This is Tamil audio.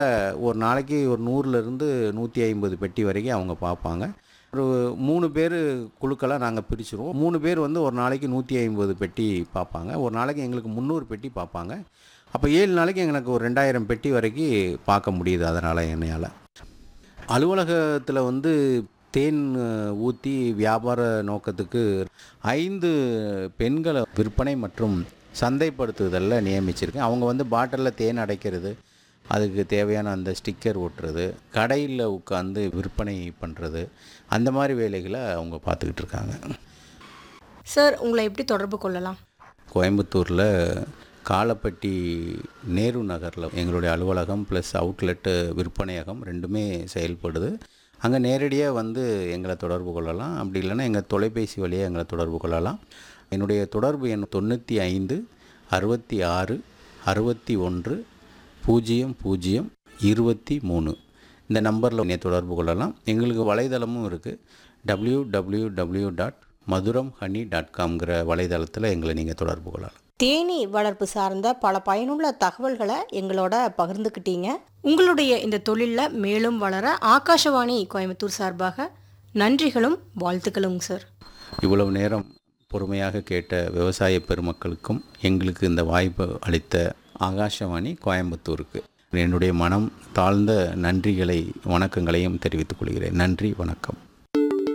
ஒரு நாளைக்கு ஒரு நூறுலேருந்து நூற்றி ஐம்பது பெட்டி வரைக்கும் அவங்க பார்ப்பாங்க ஒரு மூணு பேர் குழுக்களாக நாங்கள் பிரிச்சுருவோம் மூணு பேர் வந்து ஒரு நாளைக்கு நூற்றி ஐம்பது பெட்டி பார்ப்பாங்க ஒரு நாளைக்கு எங்களுக்கு முந்நூறு பெட்டி பார்ப்பாங்க அப்போ ஏழு நாளைக்கு எங்களுக்கு ஒரு ரெண்டாயிரம் பெட்டி வரைக்கும் பார்க்க முடியுது அதனால் என்னையால் அலுவலகத்தில் வந்து தேன் ஊற்றி வியாபார நோக்கத்துக்கு ஐந்து பெண்களை விற்பனை மற்றும் சந்தைப்படுத்துதலில் நியமிச்சிருக்கேன் அவங்க வந்து பாட்டிலில் தேன் அடைக்கிறது அதுக்கு தேவையான அந்த ஸ்டிக்கர் ஒட்டுறது கடையில் உட்காந்து விற்பனை பண்ணுறது அந்த மாதிரி வேலைகளை அவங்க பார்த்துக்கிட்டு இருக்காங்க சார் உங்களை எப்படி தொடர்பு கொள்ளலாம் கோயம்புத்தூரில் காலப்பட்டி நேரு நகரில் எங்களுடைய அலுவலகம் ப்ளஸ் அவுட்லெட்டு விற்பனையகம் ரெண்டுமே செயல்படுது அங்கே நேரடியாக வந்து எங்களை தொடர்பு கொள்ளலாம் அப்படி இல்லைன்னா எங்கள் தொலைபேசி வழியாக எங்களை தொடர்பு கொள்ளலாம் என்னுடைய தொடர்பு எண் தொண்ணூற்றி ஐந்து அறுபத்தி ஆறு அறுபத்தி ஒன்று பூஜ்ஜியம் பூஜ்ஜியம் இருபத்தி மூணு இந்த நம்பரில் என்னை தொடர்பு கொள்ளலாம் எங்களுக்கு வலைதளமும் இருக்குது W W W dot Madhuram honey dot காம்ங்கிற வலைதளத்தில் எங்களை நீங்கள் தொடர்பு கொள்ளலாம் தேனீ வளர்ப்பு சார்ந்த பல பயனுள்ள தகவல்களை எங்களோட பகிர்ந்துக்கிட்டீங்க உங்களுடைய இந்த தொழிலில் மேலும் வளர ஆகாஷவாணி கோயம்புத்தூர் சார்பாக நன்றிகளும் வாழ்த்துக்களும் சார் இவ்வளவு நேரம் பொறுமையாக கேட்ட விவசாய பெருமக்களுக்கும் எங்களுக்கு இந்த வாய்ப்பு அளித்த ஆகாஷவாணி கோயம்புத்தூருக்கு என்னுடைய மனம் தாழ்ந்த நன்றிகளை வணக்கங்களையும் தெரிவித்துக் கொள்கிறேன் நன்றி வணக்கம்